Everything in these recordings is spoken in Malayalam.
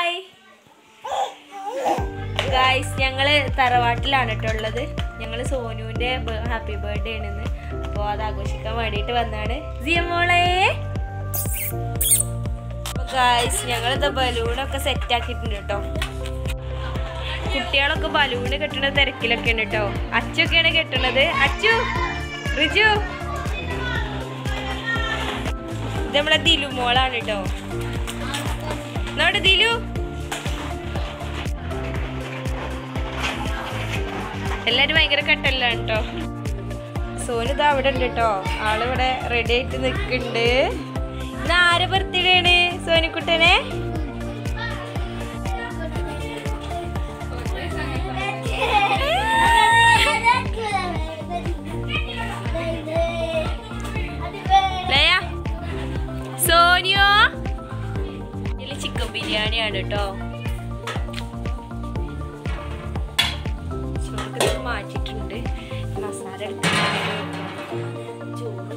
ഹായ് ഗായ്സ് ഞങ്ങള് തറവാട്ടിലാണ് കേട്ടോ ഉള്ളത് ഞങ്ങള് സോനുവിന്റെ ഹാപ്പി ബർത്ത്ഡേ ആണെന്ന് അപ്പോൾ അത് ആഘോഷിക്കാൻ വേണ്ടിയിട്ട് വന്നാണ് സിയമോളെ ഗായ്സ് ഞങ്ങളിത് ബലൂണൊക്കെ സെറ്റ് ആക്കിയിട്ടുണ്ട് കേട്ടോ കുട്ടികളൊക്കെ ബലൂണ് കെട്ടുന്ന തിരക്കിലൊക്കെ ഉണ്ട് കേട്ടോ അച്ചൊക്കെയാണ് കെട്ടുന്നത് അച്ചു റിജു ഇത് നമ്മളെ ദിലു മോളാണ് കേട്ടോ നമ്മുടെ ദിലു എല്ലാരും ഭയങ്കര കെട്ടല്ലാണ് കേട്ടോ സോനു ഇതാ അവിടെ ഉണ്ട് കേട്ടോ ആളിവിടെ റെഡി ആയിട്ട് നിൽക്കുന്നുണ്ട് ഇന്ന് ആരെ ബർത്ത്ഡേ ആണ് സോനിക്കുട്ടനെ ലയ സോനിയോ ഇതില് ചിക്കൻ ബിരിയാണിയാണ് കേട്ടോ ചോറ് മാറ്റിയിട്ടുണ്ട് മസാല എടുക്കാൻ ചോറ്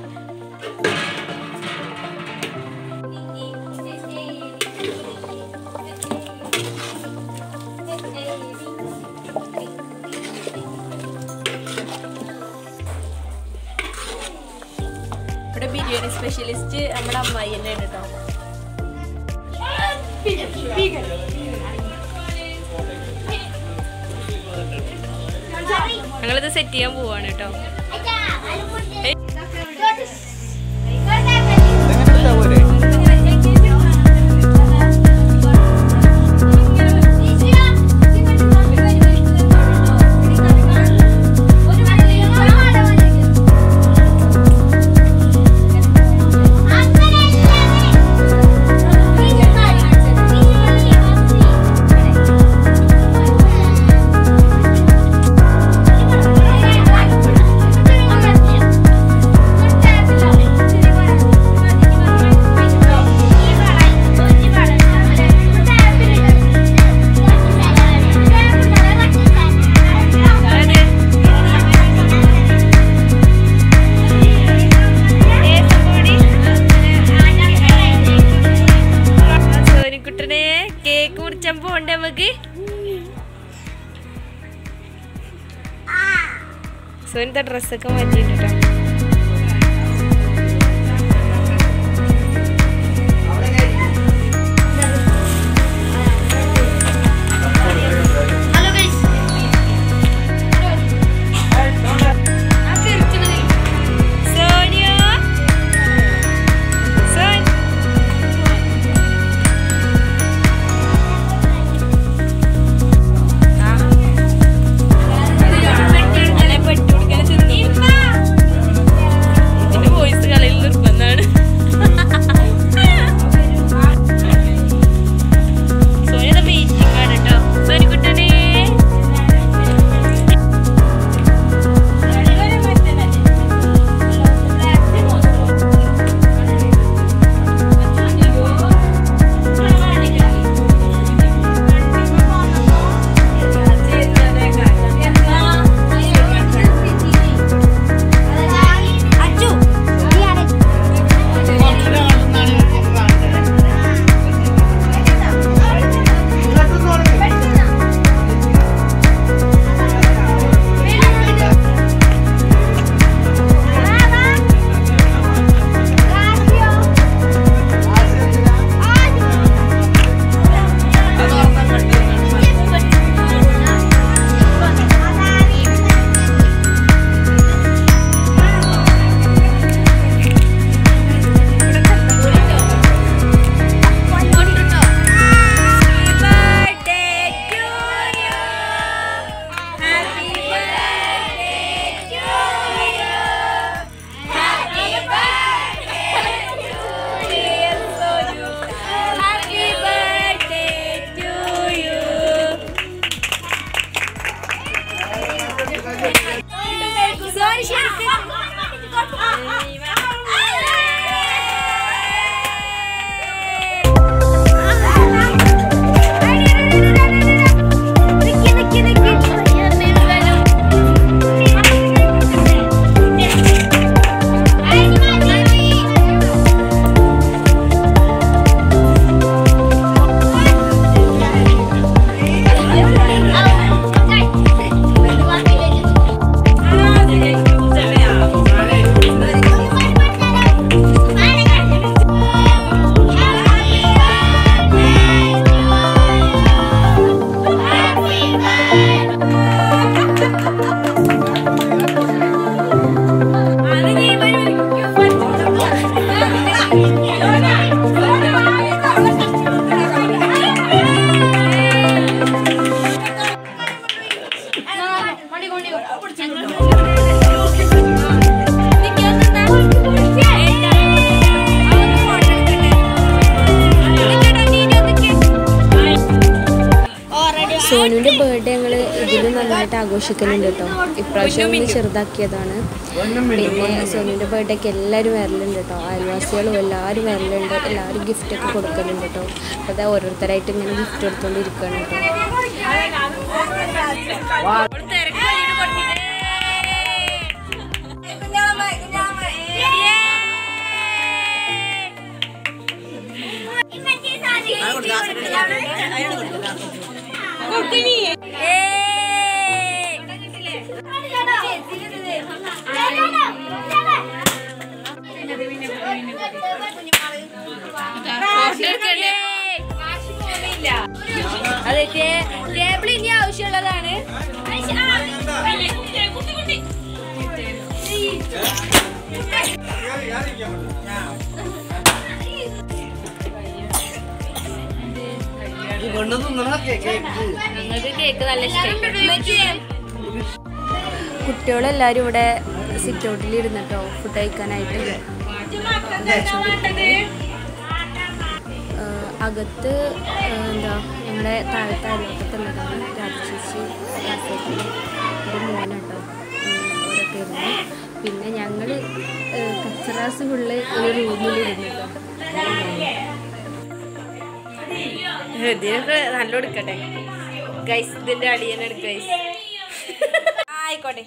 ഇവിടെ ബിരിയാണി സ്പെഷ്യലിസ്റ്റ് നമ്മുടെ അമ്മായി തന്നെയാണ് കേട്ടോ ഞങ്ങളിത് സെറ്റ് ചെയ്യാൻ പോവാണ് കേട്ടോ അതെ. ഏത് പൊടി? ആ സോനിക്കുട്ടനെ കേക്ക് മുറിച്ചാൻ പോണ്ടേ നമുക്ക് സോനിത്തെ ഡ്രസ്സൊക്കെ മാറ്റിയിട്ടോ സോനിയ സോൻ അല്ലെ പെട്ടുകൊടുക്കാൻ തിന്നു സോനുവിൻ്റെ ബർത്ത്ഡേ ഞങ്ങൾ ഇതിലും നന്നായിട്ട് ആഘോഷിക്കലുണ്ട് കേട്ടോ ഇപ്രാവശ്യം ഒന്ന് ചെറുതാക്കിയതാണ് പിന്നെ സോനുവിൻ്റെ ബർത്ത്ഡേക്ക് എല്ലാവരും വരലുണ്ട് കേട്ടോ അയൽവാസികളും എല്ലാവരും വരലുണ്ട് എല്ലാവരും ഗിഫ്റ്റൊക്കെ കൊടുക്കലുണ്ട് കേട്ടോ അപ്പോൾ അതാ ഓരോരുത്തരായിട്ട് ഇങ്ങനെ ഗിഫ്റ്റ് എടുത്തുകൊണ്ടിരിക്കുകയാണ് കേട്ടോ അതെ ടേബിൾ ഇനി ആവശ്യമുള്ളതാണ് ഞങ്ങൾക്ക് കേക്ക് നല്ല ഇഷ്ടമായി കുട്ടികളെല്ലാവരും ഇവിടെ സിറ്റ് ഔട്ടിൽ ഇരുന്നിട്ടോ ഫുഡ് കഴിക്കാനായിട്ട് ആഹ് അകത്ത് ആഹ് എന്താ ഞങ്ങളുടെ താഴത്തെ അയൽവക്കത്തുള്ളതാണ് രാജശേഷി രാസേട്ടൻ ഒരു മോനുണ്ടോ അവരൊക്കെ ഇരുന്നു പിന്നെ ഞങ്ങൾ കച്ചറാസ് ഫുള്ള് ഒരു റൂമിൽ ഇരുന്നിട്ടോ ഇതിനൊക്കെ നല്ല എടുക്കട്ടെ ഗൈസ് ഇതിന്റെ അടിയനെടുക്ക ഗൈസ് ആയിക്കോട്ടെ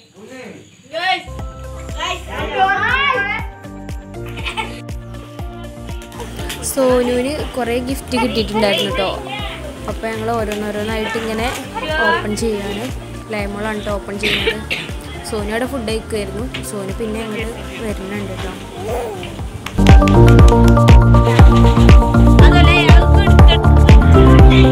സോനുവിന് കുറേ ഗിഫ്റ്റ് കിട്ടിയിട്ടുണ്ടായിരുന്നു കേട്ടോ അപ്പോൾ ഞങ്ങൾ ഓരോന്നോരോന്നായിട്ട് ഇങ്ങനെ ഓപ്പൺ ചെയ്യാണ് ലൈമോളാണ് കേട്ടോ ഓപ്പൺ ചെയ്യുന്നത് സോനു അവിടെ ഫുഡ് കഴിക്കുമായിരുന്നു സോനു പിന്നെ ഞങ്ങൾ വരുന്നുണ്ട് കേട്ടോ അതല്ലേ ഞങ്ങൾക്ക് എടുക്കട്ടെ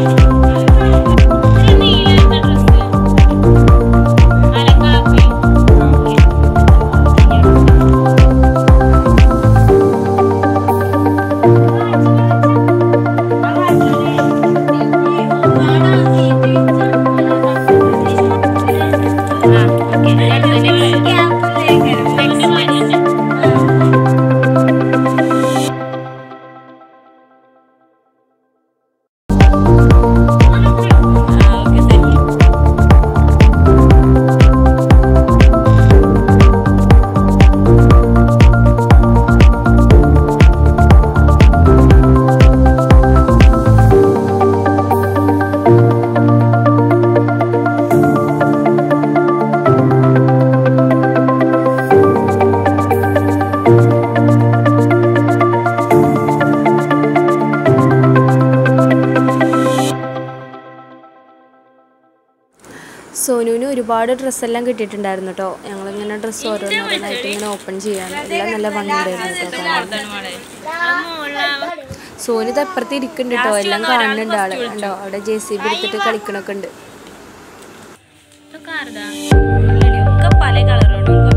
സോനുവിന് ഒരുപാട് ഡ്രസ്സെല്ലാം കിട്ടിയിട്ടുണ്ടായിരുന്നു കേട്ടോ ഞങ്ങളിങ്ങനെ ഡ്രസ്സ് ഓരോന്നോരോന്നായിട്ട് ഇങ്ങനെ ഓപ്പൺ ചെയ്യാണ് എല്ലാം നല്ല ഭംഗിയുണ്ടായിരുന്നു കേട്ടോ കാണാൻ. സോനു ഇത് അപ്പുറത്ത് ഇരിക്കുന്നുണ്ട് കേട്ടോ എല്ലാം കാണുന്നുണ്ട് ആള് ഉണ്ടോ അവിടെ ജെ സി ബി എടുത്തിട്ട് കളിക്കണൊക്കെ ഉണ്ട് ഒക്കെ പല കളറുണ്ട്